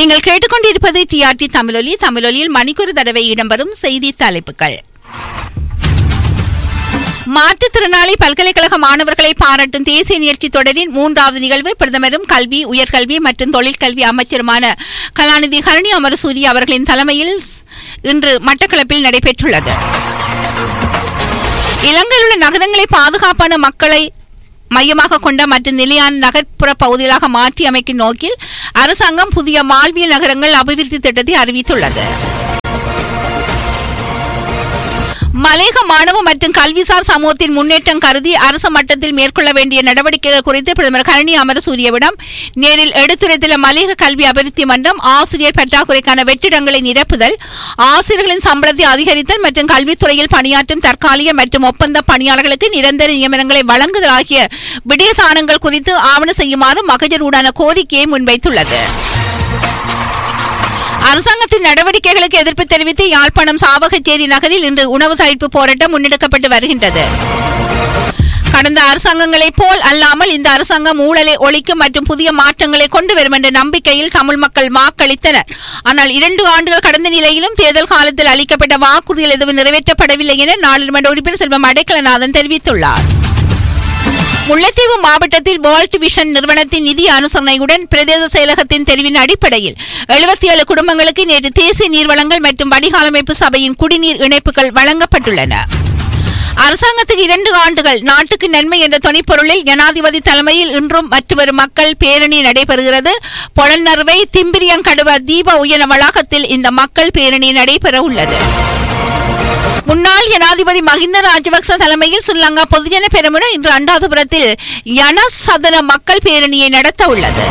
நீங்கள் கேட்டுக்கொண்டிருப்பது டிஆர்டி தமிழொலி தமிழொலியில் மணிக்கொரு தடவை இடம்பெறும் செய்தி தலைப்புகள் மாற்றுத்திறனாளி பல்கலைக்கழக மாணவர்களை பாராட்டும் தேசிய நிகழ்ச்சி தொடரின் மூன்றாவது நிகழ்வு பிரதமரும் கல்வி உயர்கல்வி மற்றும் தொழிற்கல்வி அமைச்சருமான கலாநிதி ஹரணி அமரசூரி அவர்களின் தலைமையில் இன்று மட்டக்களப்பில் நடைபெற்றுள்ளது இலங்கையில் உள்ள நகரங்களை பாதுகாப்பான மக்களை மையமாக கொண்ட மற்றும் நிலையான நகர்ப்புற பகுதிகளாக மாற்றி அமைக்கும் நோக்கில் அரசாங்கம் புதிய மால்வியல் நகரங்கள் அபிவிருத்தி திட்டத்தை அறிவித்துள்ளது மலேக மாணவ மற்றும் கல்விசார் சமூகத்தின் முன்னேற்றம் கருதி அரசு மட்டத்தில் மேற்கொள்ள வேண்டிய நடவடிக்கைகள் குறித்து பிரதமர் கரணி அமரசூரியவிடம் நேரில் எடுத்துரைத்துள்ள மலேக கல்வி அபிவிருத்தி மன்றம் ஆசிரியர் பற்றாக்குறைக்கான வெற்றிடங்களை நிரப்புதல் ஆசிரியர்களின் சம்பளத்தை அதிகரித்தல் மற்றும் கல்வித்துறையில் பணியாற்றும் தற்காலிக மற்றும் ஒப்பந்த பணியாளர்களுக்கு நிரந்தர நியமனங்களை வழங்குதல் ஆகிய விடயதானங்கள் குறித்து ஆவண செய்யுமாறு மகஜரூடான கோரிக்கையை முன்வைத்துள்ளது அரசாங்கத்தின் நடவடிக்கைகளுக்கு எதிர்ப்பு தெரிவித்து யாழ்ப்பாணம் சாவகச்சேரி நகரில் இன்று உணவு தவிர்ப்பு போராட்டம் முன்னெடுக்கப்பட்டு வருகின்றது கடந்த அரசாங்கங்களைப் போல் அல்லாமல் இந்த அரசாங்கம் ஊழலை ஒழிக்கும் மற்றும் புதிய மாற்றங்களை கொண்டு வரும் என்ற நம்பிக்கையில் தமிழ் மக்கள் வாக்களித்தனர் ஆனால் இரண்டு ஆண்டுகள் கடந்த நிலையிலும் தேர்தல் காலத்தில் அளிக்கப்பட்ட வாக்குறுதிகள் எதுவும் நிறைவேற்றப்படவில்லை என நாடாளுமன்ற உறுப்பினர் செல்வம் அடைக்கலநாதன் தெரிவித்துள்ளார் முல்லைத்தீவு மாவட்டத்தில் வேர்ல்ட் விஷன் நிறுவனத்தின் நிதி அனுசரணையுடன் பிரதேச செயலகத்தின் தெரிவின் அடிப்படையில் எழுபத்தி ஏழு குடும்பங்களுக்கு நேற்று தேசிய நீர்வளங்கள் மற்றும் வடிகாலமைப்பு சபையின் குடிநீர் இணைப்புகள் வழங்கப்பட்டுள்ளன அரசாங்கத்துக்கு இரண்டு ஆண்டுகள் நாட்டுக்கு நன்மை என்ற துணைப்பொருளில் ஜனாதிபதி தலைமையில் இன்றும் மற்றொரு மக்கள் பேரணி நடைபெறுகிறது பொலன்னறுவை திம்பிரியங்கடுவ தீப உயன வளாகத்தில் இந்த மக்கள் பேரணி நடைபெற உள்ளது முன்னாள் ஜனாதிபதி மஹிந்த ராஜபக்ச தலைமையில் ஸ்ரீலங்கா பொதுஜன பெருமுன இன்று அண்டாதுபுரத்தில் யன சதன மக்கள் பேரணியை நடத்த உள்ளது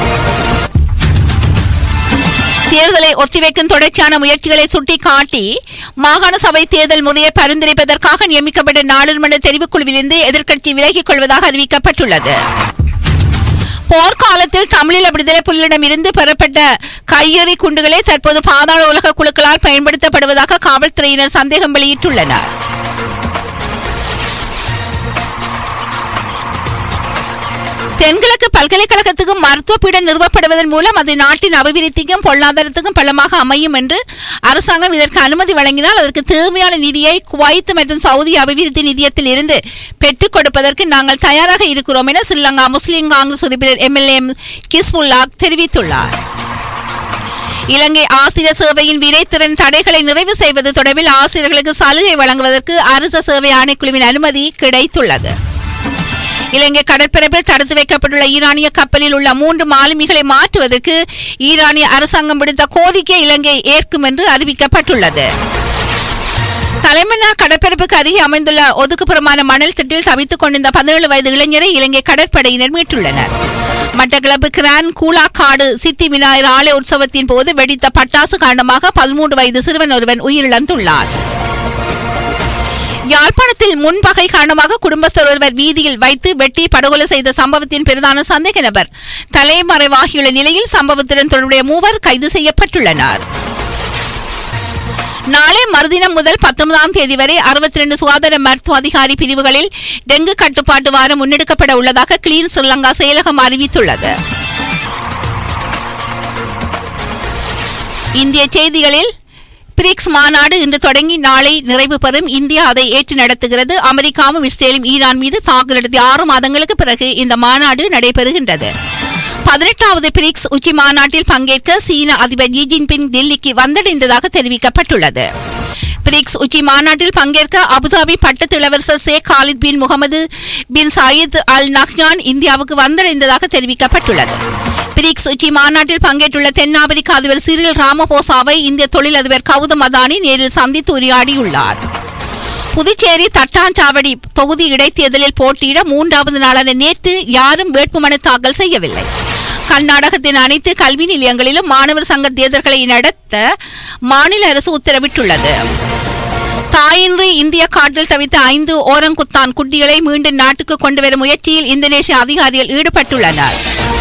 தேர்தலை ஒத்திவைக்கும் தொடர்ச்சியான முயற்சிகளை சுட்டிக்காட்டி மாகாண சபை தேர்தல் முறையை பரிந்துரைப்பதற்காக நியமிக்கப்பட்ட நாடாளுமன்ற தெரிவுக்குழுவிலிருந்து எதிர்க்கட்சி விலகிக் கொள்வதாக அறிவிக்கப்பட்டுள்ளது போர்க்காலத்தில் தமிழீழ விடுதலை புலிகளிடம் இருந்து பெறப்பட்ட கையெறி குண்டுகளே தற்போது பாதாள உலக குழுக்களால் பயன்படுத்தப்படுவதாக காவல்துறையினர் சந்தேகம் வெளியிட்டுள்ளனர் தென்கிழக்கு பல்கலைக்கழகத்துக்கும் மருத்துவ பீடம் நிறுவப்படுவதன் மூலம் அது நாட்டின் அபிவிருத்திக்கும் பொருளாதாரத்துக்கும் பலமாக அமையும் என்று அரசாங்கம் இதற்கு அனுமதி வழங்கினால் அதற்கு தேவையான நிதியை குவைத் மற்றும் சவுதி அபிவிருத்தி நிதியத்தில் இருந்து பெற்றுக் கொடுப்பதற்கு நாங்கள் தயாராக இருக்கிறோம் என ஸ்ரீலங்கா முஸ்லிம் காங்கிரஸ் உறுப்பினர் எம்எல்ஏ கிஸ்புல்லா தெரிவித்துள்ளார் இலங்கை ஆசிரியர் சேவையின் விரைத்திறன் தடைகளை நிறைவு செய்வது தொடர்பில் ஆசிரியர்களுக்கு சலுகை வழங்குவதற்கு அரசு சேவை ஆணைக்குழுவின் அனுமதி கிடைத்துள்ளது இலங்கை கடற்பரப்பில் தடுத்து வைக்கப்பட்டுள்ள ஈரானிய கப்பலில் உள்ள மூன்று மாலுமிகளை மாற்றுவதற்கு ஈரானிய அரசாங்கம் விடுத்த கோரிக்கை இலங்கை ஏற்கும் என்று அறிவிக்கப்பட்டுள்ளது தலைமன்னார் கடற்பரப்புக்கு அருகே அமைந்துள்ள ஒதுக்குப்புறமான மணல் திட்டில் தவித்துக் கொண்டிருந்த பதினேழு வயது இளைஞரை இலங்கை கடற்படையினர் மீட்டுள்ளனர் மட்டக்களப்பு கிரான் கூலாக்காடு சித்தி விநாயகர் ஆலய உற்சவத்தின் போது வெடித்த பட்டாசு காரணமாக பதிமூன்று வயது சிறுவன் ஒருவன் உயிரிழந்துள்ளார் யாழ்ப்பாணத்தில் முன்பகை காரணமாக குடும்பஸ்தர் ஒருவர் வீதியில் வைத்து வெட்டி படுகொலை செய்த சம்பவத்தின் பிரதான சந்தேக நபர் தலைமறைவாகியுள்ள நிலையில் சம்பவத்துடன் தொடர்புடைய மூவர் கைது செய்யப்பட்டுள்ளனர் நாளை மறுதினம் முதல் பத்தொன்பதாம் தேதி வரை அறுபத்தி ரெண்டு சுகாதார மருத்துவ அதிகாரி பிரிவுகளில் டெங்கு கட்டுப்பாட்டு வாரம் முன்னெடுக்கப்பட உள்ளதாக கிளீன் ஸ்ரீலங்கா செயலகம் அறிவித்துள்ளது இந்திய செய்திகளில் பிரிக்ஸ் மாநாடு இன்று தொடங்கி நாளை நிறைவு பெறும் இந்தியா அதை ஏற்று நடத்துகிறது அமெரிக்காவும் இஸ்ரேலும் ஈரான் மீது தாக்குதல் நடத்திய ஆறு மாதங்களுக்கு பிறகு இந்த மாநாடு நடைபெறுகின்றது பதினெட்டாவது பிரிக்ஸ் உச்சி மாநாட்டில் பங்கேற்க சீன அதிபர் ஜி ஜின்பிங் டெல்லிக்கு வந்தடைந்ததாக தெரிவிக்கப்பட்டுள்ளது பிரிக்ஸ் உச்சி மாநாட்டில் பங்கேற்க அபுதாபி பட்டத்து இளவரசர் Sheikh Khalid bin Mohammed bin Zayed Al Nahyan இந்தியாவுக்கு வந்தடைந்ததாக தெரிவிக்கப்பட்டுள்ளது பிரிக்ஸ் உச்சி மாநாட்டில் பங்கேற்றுள்ள தென்னாப்பிரிக்க அதிபர் சிறில் ராமபோசாவை இந்திய தொழிலதிபர் கௌதம் அதானி நேரில் சந்தித்து உரையாடியுள்ளார் புதுச்சேரி தட்டாஞ்சாவடி தொகுதி இடைத்தேர்தலில் போட்டியிட மூன்றாவது நாளான நேற்று யாரும் வேட்புமனு தாக்கல் செய்யவில்லை கர்நாடகத்தின் அனைத்து கல்வி நிலையங்களிலும் மாணவர் சங்க தேர்தல்களை நடத்த மாநில அரசு உத்தரவிட்டுள்ளது தாயின்றி இந்திய காட்டில் தவித்த ஐந்து ஓரங்குத்தான் குட்டிகளை மீண்டும் நாட்டுக்கு கொண்டுவரும் முயற்சியில் இந்தோனேஷிய அதிகாரிகள் ஈடுபட்டுள்ளனர்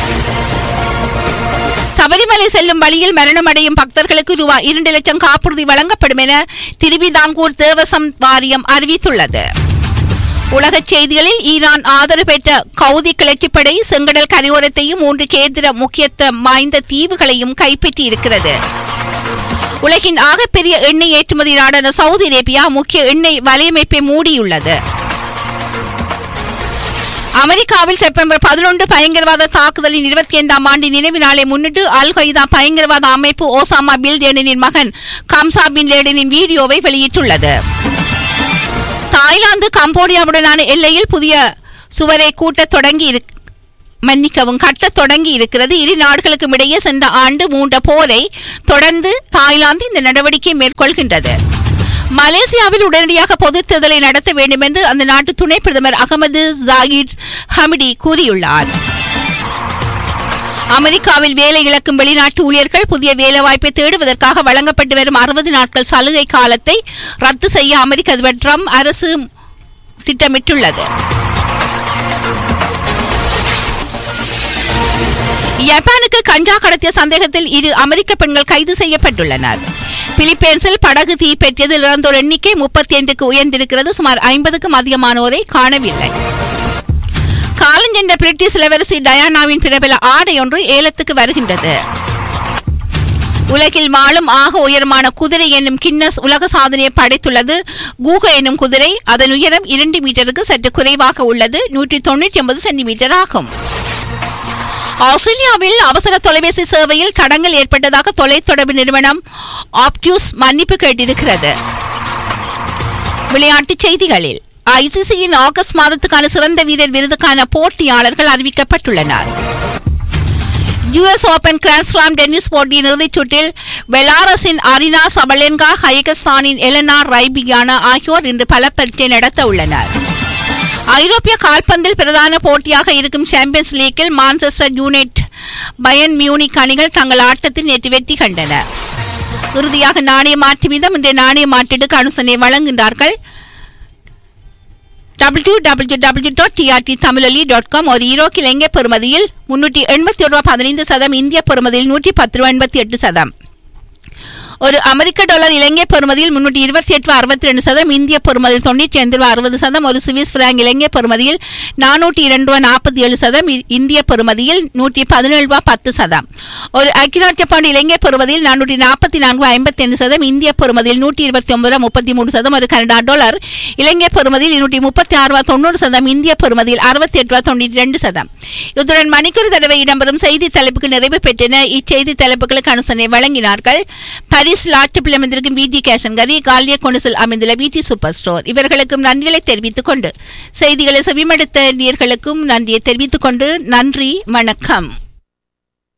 சபரிமலை செல்லும் வழியில் மரணமடையும் பக்தர்களுக்கு ரூபாய் இரண்டு லட்சம் காப்புறுதி வழங்கப்படும் என திருவிதாங்கூர் தேவசம் வாரியம் அறிவித்துள்ளது உலகச் செய்திகளில் ஈரான் ஆதரவு பெற்ற கவுதி கிளர்ச்சிப்படை செங்கடல் கரையோரத்தையும் மூன்று கேந்திர முக்கியத்துவம் வாய்ந்த தீவுகளையும் கைப்பற்றி இருக்கிறது உலகின் ஆகப்பெரிய எண்ணெய் ஏற்றுமதி நாடான சவுதி அரேபியா முக்கிய எண்ணெய் வலையமைப்பை மூடியுள்ளது அமெரிக்காவில் செப்டம்பர் பதினொன்று பயங்கரவாத தாக்குதலின் இருபத்தி ஐந்தாம் ஆண்டு நினைவு நாளை முன்னிட்டு அல் கொய்தா பயங்கரவாத அமைப்பு ஓசாமா பில் லேடனின் மகன் கம்சா பின் லேடனின் வீடியோவை வெளியிட்டுள்ளது தாய்லாந்து கம்போடியாவுடனான எல்லையில் புதிய சுவரை கூட்டத் தொடங்கி இரு மன்னிக்கவும் கட்டத் தொடங்கி இருக்கிறது இரு நாடுகளுக்கும் இடையே சென்ற ஆண்டு மூண்ட போரை தொடர்ந்து தாய்லாந்து இந்த நடவடிக்கை மேற்கொள்கின்றது மலேசியாவில் உடனடியாக பொதுத் தேர்தலை நடத்த வேண்டும் என்று அந்த நாட்டு துணை பிரதமர் அகமது ஜாகிர் ஹமிடி கூறியுள்ளார் அமெரிக்காவில் வேலை இழக்கும் வெளிநாட்டு ஊழியர்கள் புதிய வேலைவாய்ப்பை தேடுவதற்காக வழங்கப்பட்டு வரும் அறுபது நாட்கள் சலுகை காலத்தை ரத்து செய்ய அமெரிக்க அதிபர் ட்ரம்ப் அரசு திட்டமிட்டுள்ளது ஜப்பானுக்கு கஞ்சா கடத்திய சந்தேகத்தில் இரு அமெரிக்க பெண்கள் கைது செய்யப்பட்டுள்ளனர் பிலிப்பைன்ஸில் படகு தீப்பற்றியதில் இறந்தோர் எண்ணிக்கை முப்பத்தி ஐந்துக்கு உயர்ந்திருக்கிறது சுமார் ஐம்பதுக்கும் அதிகமானோரை காணவில்லை காலஞ்சென்ற பிரிட்டிஷ் இளவரசி டயானாவின் பிரபல ஆடை ஒன்று ஏலத்துக்கு வருகின்றது உலகில் வாழும் ஆக உயரமான குதிரை என்னும் கின்னஸ் உலக சாதனையை படைத்துள்ளது கூக என்னும் குதிரை அதன் உயரம் இரண்டு மீட்டருக்கு சற்று குறைவாக உள்ளது நூற்றி தொண்ணூற்றி ஒன்பது சென்டிமீட்டர் ஆகும் ஆஸ்திரேலியாவில் அவசர தொலைபேசி சேவையில் தடங்கள் ஏற்பட்டதாக தொலைத்தொடர்பு நிறுவனம் ஆப்டியூஸ் மன்னிப்பு கேட்டிருக்கிறது விளையாட்டுச் செய்திகளில் ஐசிசியின் ஆகஸ்ட் மாதத்துக்கான சிறந்த வீரர் விருதுக்கான போட்டியாளர்கள் அறிவிக்கப்பட்டுள்ளனர் யுஎஸ் ஓபன் கிராண்ட்ஸ்லாம் டென்னிஸ் போட்டியின் இறுதிச் சுற்றில் பெலாரஸின் அரினா சபலென்கா ஹயகஸ்தானின் எலனா ரைபியானா ஆகியோர் இன்று பல பரீட்சை நடத்த உள்ளனர் ஐரோப்பிய கால்பந்தில் பிரதான போட்டியாக இருக்கும் சாம்பியன்ஸ் லீக்கில் மான்செஸ்டர் யூனைட் பயன் மியூனிக் அணிகள் தங்கள் ஆட்டத்தில் நேற்று வெற்றி கண்டன இறுதியாக நாணய மாற்று வீதம் இன்றைய நாணய மாற்றீடுக்கு அனுசரணை வழங்குகின்றார்கள் W W W dot TRT Tamilolli dot com ஒரு ஈரோக்கு இலங்கை பெறுமதியில் முன்னூற்றி எண்பத்தி ரூபா பதினைந்து சதம் இந்திய பெறுமதியில் நூற்றி பத்து ரூபா எண்பத்தி எட்டு சதம் ஒரு அமெரிக்க டாலர் இலங்கை பெறுமதியில் முன்னூற்றி இருபத்தி எட்டு ரூபா அறுபத்தி ரெண்டு சதம் இந்திய பெறுமதியில் தொண்ணூற்றி ஐந்து ரூபா அறுபது சதம் ஒரு சுவிஸ் பிராங்க் இலங்கை பெறுமதியில் நானூற்றி இரண்டு ரூபா நாற்பத்தி ஏழு சதம் இ- இந்திய பெறுமதியில் நூற்றி பதினேழு ரூபா பத்து சதம் ஒரு ஐக்கியராட்ச பவுண்ட் இலங்கை பெறுமதியில் நானூற்றி நாற்பத்தி நான்கு ரூபா ஐம்பத்தி ஐந்து சதம் இந்திய பெறுமதியில் நூற்றி இருபத்தி ஒன்பது ரூபா முப்பத்தி மூணு சதம் ஒரு கனடா டாலர் இலங்கை பெறுமதியில் நூற்றி முப்பத்தி ஆறு ரூபா தொண்ணூறு சதம் இந்திய பெறுமதியில் அறுபத்தி எட்டு ரூபா தொண்ணூற்றி ரெண்டு சதம் இத்துடன் மணிக்கூர் தடவை இடம்பெறும் செய்தி தலைப்புகள் நிறைவு பெற்றன இச்செய்தி தலைப்புகளுக்கு அனுசரணை வழங்கினார்கள் பரிஸ் லாட்சிப்பில் அமைந்திருக்கும் பிடி கேஷன் கரி காலிய கொண்டுசல் அமைந்துள்ள பிடி சூப்பர் ஸ்டோர் இவர்களுக்கும் நன்றிகளை தெரிவித்துக் கொண்டு செய்திகளை செவிமடுத்த நேயர்களுக்கும் நன்றியை தெரிவித்துக் கொண்டு நன்றி வணக்கம்